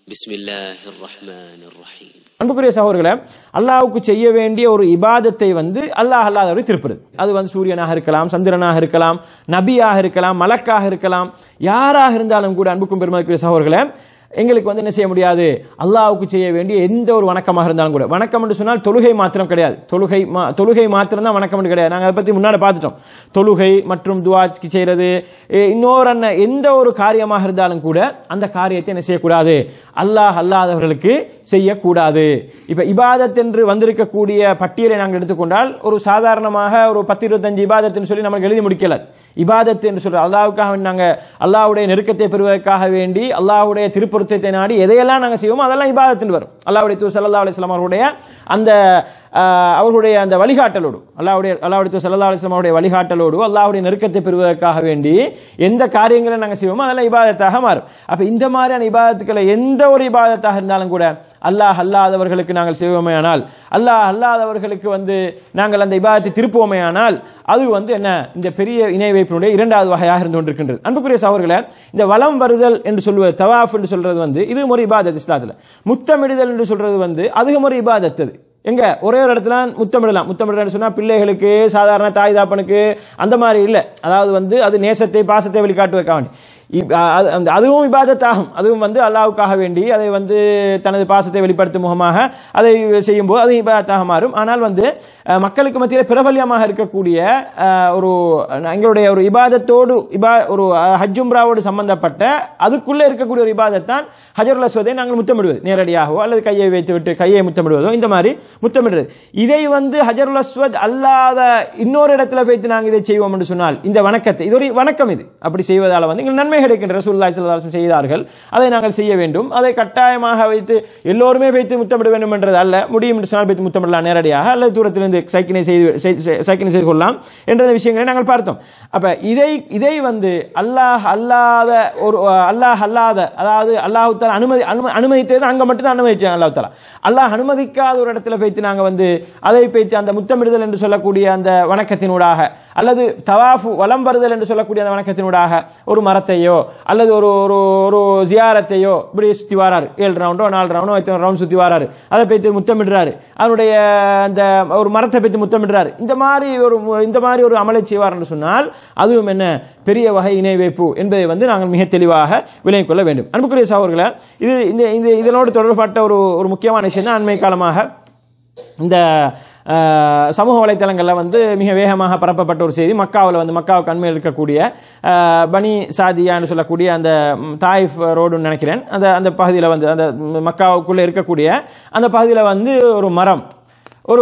بسم الله الرحمن الرحيم அன்புக்குரிய சகோதரர்களே அல்லாஹ்வுக்கு செய்ய வேண்டிய ஒரு இபாதத்தை வந்து அல்லாஹ் அல்லாதவரை திருப்புறது அது வந்து சூரியனாக இருக்கலாம் சந்திரனாக இருக்கலாம் நபியாக இருக்கலாம் மலக்காக இருக்கலாம் யாராக இருந்தாலும் கூட அன்புக்கும் பெருமதிக்குரிய சகோதரர்களே எங்களுக்கு வந்து என்ன செய்ய முடியாது அல்லாஹ்வுக்கு செய்ய வேண்டிய எந்த ஒரு வணக்கமாக இருந்தாலும் கூட வணக்கம் என்று சொன்னால் தொழுகை மாத்திரம் கிடையாது தொழுகை மா- தொழுகை மாத்திரம் தான் வணக்கம் என்று கிடையாது நாங்கள் அதை பற்றி முன்னாடி பார்த்துட்டோம் தொழுகை மற்றும் துவாக்கு செய்யறது எ- இன்னொரு அண்ண எந்த ஒரு காரியமாக இருந்தாலும் கூட அந்த காரியத்தை என்ன செய்யக்கூடாது அல்லாஹ் அல்லாதவர்களுக்கு செய்யக்கூடாது இப்ப இபாதத் என்று வந்திருக்கக்கூடிய பட்டியலை நாங்கள் எடுத்துக்கொண்டால் ஒரு சாதாரணமாக ஒரு பத்து இருபத்தஞ்சு இபாதத்னு சொல்லி நமக்கு எழுதி முடிக்கல இபாதத் என்று சொல்ற அல்லாஹ்வுக்காக வேண்டி நாங்க அல்லாஹ்வுடைய நெருக்கத்தை பெறுவதற்காக வேண்டி அல்லாஹ்வுடைய திருப்பொருத்தத்தை நாடி எதையெல்லாம் நாங்க செய்வோமோ அதெல்லாம் இபாதத்தின் வரும் அல்லாஹ்வுடைய தூ சல்லா அலிஸ்லாம் அவர்களுடைய அந்த ஆஹ், அவர்களுடைய அந்த வழிகாட்டலோடு அல்லாஹ்வுடைய அல்லாஹ்வுடைய தூ சல்லா அலிஸ்லாம் அவருடைய வழிகாட்டலோடு அல்லாஹ்வுடைய நெருக்கத்தை பெறுவதற்காக வேண்டி எந்த காரியங்களை நாங்க செய்வோமோ அதெல்லாம் இபாதத்தாக மாறும் அப்ப இந்த மாதிரியான இபாதத்துக்களை எந்த ஒரு இபாதத்தாக இருந்தாலும் கூட அல்லாஹ் அல்லாதவர்களுக்கு நாங்கள் செய்வோமேயானால் அல்லாஹ் அல்லாதவர்களுக்கு வந்து நாங்கள் அந்த இபாதத்தை திருப்புவோமேயானால் அது வந்து என்ன இந்த பெரிய இணை வைப்பினுடைய இரண்டாவது வகையாக இருந்து கொண்டிருக்கின்றது அன்புக்குரிய சகோதரர்களே இந்த வலம் வருதல் என்று சொல்வது தவாஃப் என்று சொல்றது வந்து இது ஒரு இபாதத் இஸ்லாத்துல முத்தமிடுதல் என்று சொல்றது வந்து அதுவும் ஒரு இபாதத் அது எங்க ஒரே ஒரு இடத்துல முத்தமிடலாம் முத்தமிடலாம் சொன்னா பிள்ளைகளுக்கு சாதாரண தாய் தாப்பனுக்கு அந்த மாதிரி இல்லை அதாவது வந்து அது நேசத்தை பாசத்தை வெளிக்காட்டுவதற்காக வேண்டி இப்- அது- அந்த- அதுவும் இபாதத்தாகும் அதுவும் வந்து அல்லாஹ்வுக்காக வேண்டி அதை வந்து தனது பாசத்தை வெளிப்படுத்தும் முகமாக அதை செய்யும்போது அது இபாதத்தாக மாறும் ஆனால் வந்து அஹ், மக்களுக்கு மத்தியில் பிரபல்யமாக இருக்கக்கூடிய அஹ், ஒரு எங்களுடைய ஒரு இபாதத்தோடு இபா ஒரு அஹ், ஹஜ் உம்ராவோடு சம்பந்தப்பட்ட அதுக்குள்ளே இருக்கக்கூடிய ஒரு இபாதத்தான் ஹஜருல் அஸ்வதை நாங்கள் முத்தமிடுவது நேரடியாகவோ அல்லது கையை வைத்து விட்டு கையை முத்தமிடுவதோ இந்த மாதிரி முத்தமிடுறது இதை வந்து ஹஜருல் அஸ்வத் அல்லாத இன்னொரு இடத்துல வைத்து நாங்கள் இதை செய்வோம் என்று சொன்னால் இந்த வணக்கத்தை இது ஒரு வணக்கம் இது அப்படி செய்வதால் வந்து எங்களுக்கு நன்மை கிடைக்கின்ற ரசூலுல்லாஹி ஸல்லல்லாஹு அலைஹி வஸல்லம் செய்தார்கள் அதை நாங்கள் செய்ய வேண்டும் அதை கட்டாயமாக வைத்து எல்லோருமே வைத்து முத்தமிட வேண்டும் என்றது அல்ல முடியும் என்று சொன்னால் வைத்து முத்தமிடலாம் நேரடியாக அல்லது தூரத்திலிருந்து சைக்கினை செய்து செய்- செய்- சைக்கினை செய்து கொள்ளலாம் என்ற விஷயங்களை நாங்கள் பார்த்தோம் அப்ப இதை இதை வந்து அல்லாஹ் அல்லாத ஒரு அல்லாஹ் அல்லாத அதாவது அல்லாஹ் தாலா அனுமதி அனும- அனுமதித்தது அங்க மட்டும் தான் அனுமதிச்சாங்க அல்லாஹ் தாலா அல்லாஹ் அனுமதிக்காத ஒரு இடத்துல போய்த்து நாங்க வந்து அதை போய்த்து அந்த முத்தமிடுதல் என்று சொல்லக்கூடிய அந்த வணக்கத்தினூடாக அல்லது தவாஃபு வலம் வருதல் என்று சொல்லக்கூடிய அந்த வணக்கத்தினூடாக ஒரு மரத்தையோ அல்லது ஒரு ஒரு ஒரு ஜியாரத்தையோ இப்படி சுத்தி வராரு ஏழு ரவுண்டோ நாலு ரவுண்டோ எத்தனை ரவுண்ட் சுத்தி வராரு அதை போய்த்து முத்தமிடுறாரு அதனுடைய அந்த ஒரு மரத்தை போய்த்து முத்தமிடுறாரு இந்த மாதிரி ஒரு இந்த மாதிரி ஒரு அமலை செய்வார் என்று சொன்னால் அதுவும் என்ன பெரிய வகை இணை வைப்பு என்பதை வந்து நாங்கள் மிக தெளிவாக விளங்கிக் கொள்ள வேண்டும் அன்புக்குரிய சகோதரர்களே இது இந்த இந்த இதனோடு தொடர்பட்ட ஒரு ஒரு முக்கியமான விஷயம் தான் அண்மை காலமாக இந்த அஹ், சமூக வலைத்தளங்களில் வந்து மிக வேகமாக பரப்பப்பட்ட ஒரு செய்தி மக்காவில் வந்து மக்காவுக்கு அண்மையில் இருக்கக்கூடிய அஹ், பனி சாதியான்னு சொல்லக்கூடிய அந்த ம், தாயிஃப் ரோடுன்னு நினைக்கிறேன் அந்த அந்த பகுதியில் வந்து அந்த ம், மக்காவுக்குள்ளே இருக்கக்கூடிய அந்த பகுதியில் வந்து ஒரு மரம் ஒரு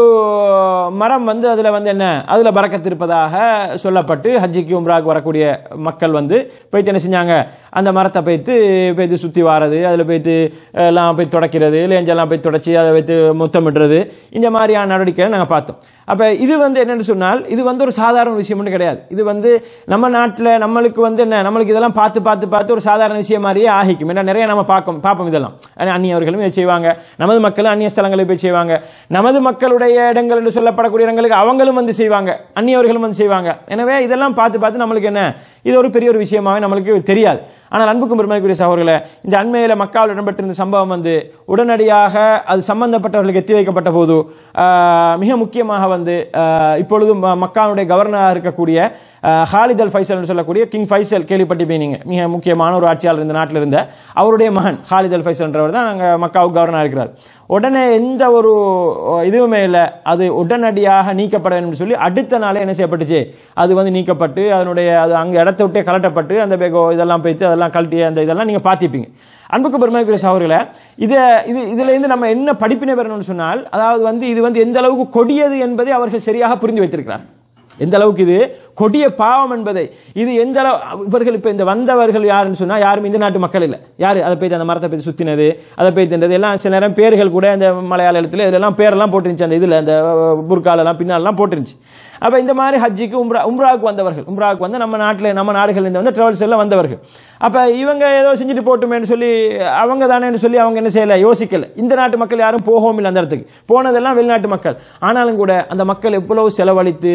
மரம் வந்து அதில் வந்து என்ன அதில் பறக்கத்து இருப்பதாக சொல்லப்பட்டு ஹஜ்ஜிக்கு உம்ராக்கு வரக்கூடிய மக்கள் வந்து போயிட்டு என்ன செஞ்சாங்க அந்த மரத்தை போய்த்து போய்த்து சுற்றி வாரது அதில் போய்த்து எல்லாம் போய் தொடக்கிறது லேஞ்செல்லாம் போய் தொடச்சி அதை வைத்து முத்தமிடுறது இந்த மாதிரியான நடவடிக்கைகளை நாங்கள் பார்த்தோம் அப்போ இது வந்து என்னன்னு சொன்னால் இது வந்து ஒரு சாதாரண விஷயம் ஒன்றும் கிடையாது இது வந்து நம்ம நாட்டில் நம்மளுக்கு வந்து என்ன நம்மளுக்கு இதெல்லாம் பார்த்து பார்த்து பார்த்து ஒரு சாதாரண விஷயம் மாதிரியே ஆகிக்கும் ஏன்னா நிறைய நம்ம பார்க்கும் பார்ப்போம் இதெல்லாம் ஆனா, அந்நியவர்களும் இதை செய்வாங்க நமது மக்களும் அந்நிய ஸ்தலங்களில் போய் செய்வாங்க நமது மக்களுடைய இடங்கள் என்று சொல்லப்படக்கூடிய இடங்களுக்கு அவங்களும் வந்து செய்வாங்க அந்நியவர்களும் வந்து செய்வாங்க எனவே இதெல்லாம் பார்த்து பார்த்து நம்மளுக்கு என்ன இது ஒரு பெரிய ஒரு விஷயமாவே நம்மளுக்கு தெரியாது ஆனால் அன்புக்கும் பெருமைக்குரிய சகோதரர்களே இந்த அண்மையில் மக்காவில் இடம்பெற்றிருந்த சம்பவம் வந்து உடனடியாக அது சம்பந்தப்பட்டவர்களுக்கு எத்தி வைக்கப்பட்ட போது ஆஹ், மிக முக்கியமாக வந்து ஆஹ், இப்பொழுது ம- மக்காவுடைய கவர்னராக இருக்கக்கூடிய ஆஹ், ஹாலித் அல் ஃபைசல் என்று சொல்லக்கூடிய கிங் ஃபைசல் கேள்விப்பட்டிருப்பீங்க நீங்க மிக முக்கியமான ஒரு ஆட்சியாளர் இந்த நாட்டில் இருந்த அவருடைய மகன் ஹாலித் அல் ஃபைசல் என்றவர் தான் அங்கே மக்காவுக்கு கவர்னராக இருக்கிறார் உடனே எந்த ஒரு அஹ், இதுவுமே இல்லை அது உடனடியாக நீக்கப்பட வேண்டும் என்று சொல்லி அடுத்த நாளே என்ன செய்யப்பட்டுச்சு அது வந்து நீக்கப்பட்டு அதனுடைய அது அங்கே இடத்த விட்டே கலட்டப்பட்டு அந்த பேகோ இதெல்லாம் போய்த்து அதெல்லாம் கழட்டி அந்த இதெல்லாம் நீங்கள் பார்த்திருப்பீங்க அன்புக்கு பெருமைக்குரிய சகோதரர்களே இதை இது இதுல இருந்து நம்ம என்ன படிப்பினை பெறணும்னு சொன்னால் அதாவது வந்து இது வந்து எந்த அளவுக்கு கொடியது என்பதை அவர்கள் சரியாக புரிந்து வைத்திருக்கிறார் எந்த அளவுக்கு இது கொடிய பாவம் என்பதை இது எந்த அளவு இவர்கள் இப்ப இந்த வந்தவர்கள் யாருன்னு சொன்னா யாரும் இந்த நாட்டு மக்கள் இல்ல யாரு அதை போய் அந்த மரத்தை போய் சுத்தினது அதை போய் தின்றது எல்லாம் சில நேரம் பேர்கள் கூட இந்த மலையாள எழுத்துல இதெல்லாம் பேரெல்லாம் போட்டுருந்துச்சு அந்த இதுல அந்த புர்காலெல்லாம் பின்னாலெல்லாம் போட்டுருந்துச்சு அப்ப இந்த மாதிரி ஹஜ்ஜிக்கு உம்ரா உம்ராவுக்கு வந்தவர்கள் உம்ராவுக்கு வந்து நம்ம நாட்டில் நம்ம நாடுகள் இந்த வந்து டிராவல்ஸ் எல்லாம் வந்தவர்கள் அப்ப இவங்க ஏதோ செஞ்சுட்டு போட்டுமேன்னு சொல்லி அவங்க தானேன்னு சொல்லி அவங்க என்ன செய்யல யோசிக்கல இந்த நாட்டு மக்கள் யாரும் போகவும் இல்லை அந்த இடத்துக்கு போனதெல்லாம் வெளிநாட்டு மக்கள் ஆனாலும் கூட அந்த மக்கள் எவ்வளவு செலவழித்து கஷ்டப்பட்டு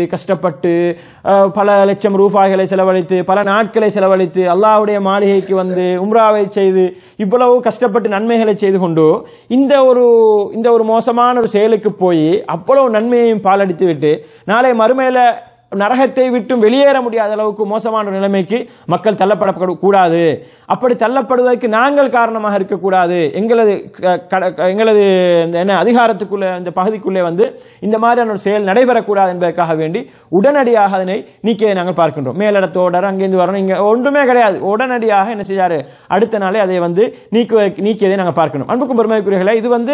கஷ்டப்பட்டு அஹ், பல லட்சம் ரூபாய்களை செலவழித்து பல நாட்களை செலவழித்து அல்லாஹ்வுடைய மாளிகைக்கு வந்து உம்ராவை செய்து இவ்வளவு கஷ்டப்பட்டு நன்மைகளை செய்து கொண்டு இந்த ஒரு இந்த ஒரு மோசமான ஒரு செயலுக்கு போய் அவ்வளவு நன்மையையும் பாலடித்து விட்டு நாளை மறுமையில நரகத்தை விட்டும் வெளியேற முடியாத அளவுக்கு மோசமான ஒரு நிலைமைக்கு மக்கள் தள்ளப்பட கூடாது அப்படி தள்ளப்படுவதற்கு நாங்கள் காரணமாக இருக்கக்கூடாது எங்களது க- க- எங்களது இந்த என்ன அதிகாரத்துக்குள்ள இந்த பகுதிக்குள்ளே வந்து இந்த மாதிரியான ஒரு செயல் நடைபெறக்கூடாது என்பதற்காக வேண்டி உடனடியாக அதனை நீக்கியதை நாங்கள் பார்க்கின்றோம் மேலிடத்தோடர் அங்கேருந்து வரணும் இங்க ஒன்றுமே கிடையாது உடனடியாக என்ன செய்யாரு அடுத்த நாளே அதை வந்து நீக்குவதற்கு நீக்கியதை நாங்கள் பார்க்கணும் அன்புக்கும் பெருமைக்குரியர்களே இது வந்து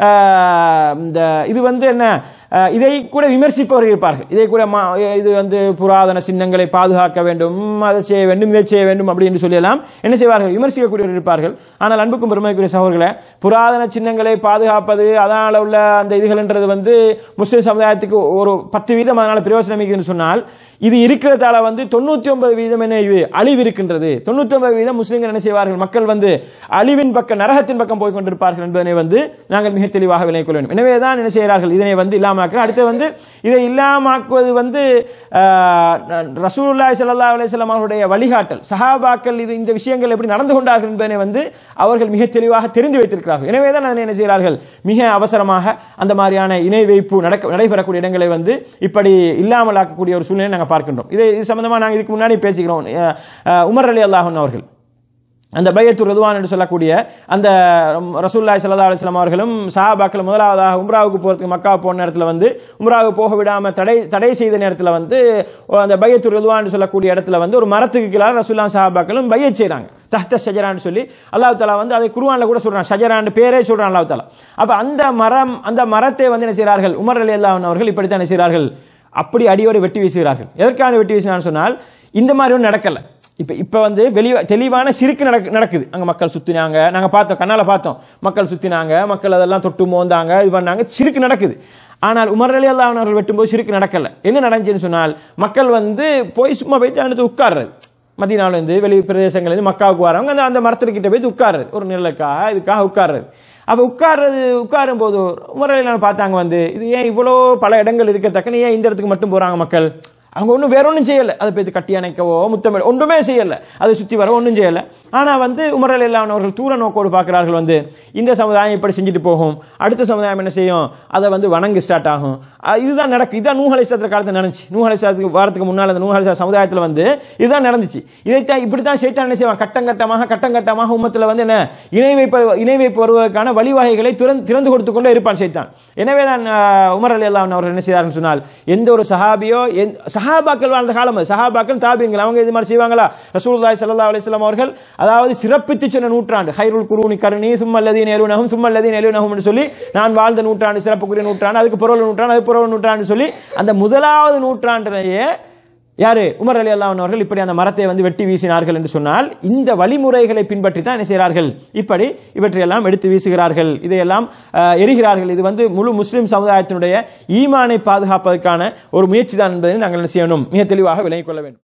ஆஹ், இந்த இது வந்து என்ன ஆஹ், இதை கூட விமர்சிப்பவர்கள் இருப்பார்கள் இதை கூட மா- இது வந்து புராதன சின்னங்களை பாதுகாக்க வேண்டும் அதை செய்ய வேண்டும் இதை செய்ய வேண்டும் அப்படி என்று சொல்லலாம் என்ன செய்வார்கள் விமர்சிக்கக்கூடியவர்கள் இருப்பார்கள் ஆனால் அன்புக்கும் பெருமைக்குரிய சகோதரர்களே புராதன சின்னங்களை பாதுகாப்பது அதனால உள்ள அந்த இதுகள்ன்றது வந்து முஸ்லிம் சமுதாயத்துக்கு ஒரு பத்து வீதம் அதனால பிரயோஜனம் இருக்குதுன்னு சொன்னால் இது இருக்கிறதால வந்து தொண்ணூத்தி ஒன்பது வீதம் என்ன இது அழிவு இருக்கின்றது தொண்ணூத்தி ஒன்பது வீதம் முஸ்லிம்கள் என்ன செய்வார்கள் மக்கள் வந்து அழிவின் பக்கம் நரகத்தின் பக்கம் போய் கொண்டிருப்பார்கள் என்பதனை வந்து நாங்கள் மிக தெளிவாக விளங்கிக் கொள்ள வேண்டும் எனவே தான் என்ன செய்கிறார்கள் இதனை வந்து இல்லாமக்க அடுத்து வந்து இதை இல்லாமாக்குவது வந்து ஆஹ், ரசூலுல்லாஹி ஸல்லல்லாஹு அலைஹி வஸல்லம் அவருடைய வழிகாட்டல் சஹாபாக்கள் இது இந்த விஷயங்கள் எப்படி நடந்து கொண்டார்கள் என்பதனை வந்து அவர்கள் மிக தெளிவாக தெரிந்து வைத்திருக்கிறார்கள் எனவே தான் அதனை என்ன செய்கிறார்கள் மிக அவசரமாக அந்த மாதிரியான இணை வைப்பு நடக்க நடைபெறக்கூடிய இடங்களை வந்து இப்படி இல்லாமல் ஆக்கக்கூடிய ஒரு சூழ்நிலை நாங்கள் பார்க்கின்றோம் இதை இது சம்பந்தமா நாங்கள் இதுக்கு முன்னாடி பேசிக்கிறோம் அஹ், அஹ், உமர் அலி அல்லாஹன் அவர்கள் அந்த பையத்து ருதுவான் என்று சொல்லக்கூடிய அந்த ரசூல்லாய் சல்லா அலிஸ்லாம் அவர்களும் சஹாபாக்கள் முதலாவதாக உம்ராவுக்கு போறதுக்கு மக்கா போன நேரத்தில் வந்து உம்ராவுக்கு போக விடாம தடை தடை செய்த நேரத்தில் வந்து அந்த பையத்து ருதுவான் என்று சொல்லக்கூடிய இடத்துல வந்து ஒரு மரத்துக்கு கீழே ரசூல்லா சஹாபாக்களும் பையத் செய்றாங்க தஹ்த ஷஜரான்னு சொல்லி அல்லாஹ் தாலா வந்து அதை குருவான்ல கூட சொல்றான் ஷஜரான்னு பேரே சொல்றான் அல்லாஹ் தாலா அப்ப அந்த மரம் அந்த மரத்தை வந்து என்ன செய்கிறார்கள் உமர் அலி அல்லாஹ் அவர்கள் இப்படித்தான் என்ன செய்கிறார்கள் அப்படி அடியோடு வெட்டி வீசுகிறார்கள் எதற்காக வெட்டி வீசினான்னு சொன்னால் இந்த மாதிரி ஒன்றும் நடக்கல இப்ப இப்ப வந்து வெளிய தெளிவான சிறுக்கு நடக்கு நடக்குது அங்க மக்கள் சுத்தினாங்க நாங்க பார்த்தோம் கண்ணால பார்த்தோம் மக்கள் சுத்தினாங்க மக்கள் அதெல்லாம் தொட்டு மோந்தாங்க இது பண்ணாங்க சிறுக்கு நடக்குது ஆனால் உமர் அலி அல்லாஹ் அவர்கள் வெட்டும்போது சிறுக்கு நடக்கல என்ன நடந்துச்சுன்னு சொன்னால் மக்கள் வந்து போய் சும்மா போய் அடுத்து உட்கார்றது மதினால இருந்து வெளி பிரதேசங்கள்ல இருந்து மக்காவுக்கு வரவங்க அந்த அந்த மரத்துக்கிட்ட போய் உட்கார்றது ஒரு நிழலுக்காக இதுக்காக உட்கார்றது அப்ப உட்கார்றது உட்காரும் போது உமரையில் பார்த்தாங்க வந்து இது ஏன் இவ்வளோ பல இடங்கள் இருக்கத்தக்கன ஏன் இந்த இடத்துக்கு மட்டும் போறாங்க மக்கள் அவங்க ஒன்றும் வேற ஒன்றும் செய்யல அதை போய் கட்டி அணைக்கவோ முத்தமிழ் ஒன்றுமே செய்யல அதை சுற்றி வர ஒன்றும் செய்யல ஆனா வந்து உமரல் இல்லாமல் அவர்கள் தூர நோக்கோடு பார்க்கிறார்கள் வந்து இந்த சமுதாயம் இப்படி செஞ்சுட்டு போகும் அடுத்த சமுதாயம் என்ன செய்யும் அதை வந்து வணங்கு ஸ்டார்ட் ஆகும் அஹ் இதுதான் நடக்கும் இதான் நூஹலை சாத்திர காலத்தில் நடந்துச்சு நூஹலை சாத்துக்கு வாரத்துக்கு முன்னால் அந்த நூஹலை சமுதாயத்தில் வந்து இதுதான் நடந்துச்சு இதைத்தான் இப்படித்தான் சைத்தான் என்ன செய்வான் கட்டம் கட்டமாக கட்டம் கட்டமாக உம்மத்தில் வந்து என்ன இணை வைப்பு இணை வைப்பு வருவதற்கான வழிவகைகளை திறந்து திறந்து கொடுத்து கொண்டே இருப்பான் சைத்தான் எனவே தான் அஹ், உமர் அலி அல்லாஹ் அவர்கள் என்ன செய்தார்கள் சொன்னால் எந்த ஒரு சஹாபியோ எந்த- சஹாபாக்கள் வாழ்ந்த காலம் அது சஹாபாக்கள் தாபியங்கள் அவங்க இது மாதிரி செய்வாங்களா ரசூலுல்லாஹி ஸல்லல்லாஹு அலைஹி வஸல்லம் அவர்கள் அதாவது சிறப்பித்து சொன்ன நூற்றாண்டு ஹைருல் குரூனி கருணி சும்மல்லதீன் எலுனஹும் சும்மல்லதீன் எலுனஹும் என்று சொல்லி நான் வாழ்ந்த நூற்றாண்டு சிறப்புக்குரிய நூற்றாண்டு அதுக்கு புறவு நூற்றாண்டு அது புறவு நூற்றாண்டு சொல்லி அந்த முதலாவது நூற்றாண்டிலேயே யாரு உமர் அலி அல்லாஹ் அவர்கள் இப்படி அந்த மரத்தை வந்து வெட்டி வீசினார்கள் என்று சொன்னால் இந்த வழிமுறைகளை பின்பற்றி தான் என்ன செய்கிறார்கள் இப்படி இவற்றையெல்லாம் எடுத்து வீசுகிறார்கள் இதையெல்லாம் அஹ், எரிகிறார்கள் இது வந்து முழு முஸ்லிம் சமுதாயத்தினுடைய ஈமானை பாதுகாப்பதற்கான ஒரு முயற்சி தான் என்பதை நாங்கள் என்ன செய்யணும் மிக தெளிவாக விளங்கிக் கொள்ள வேண்டும்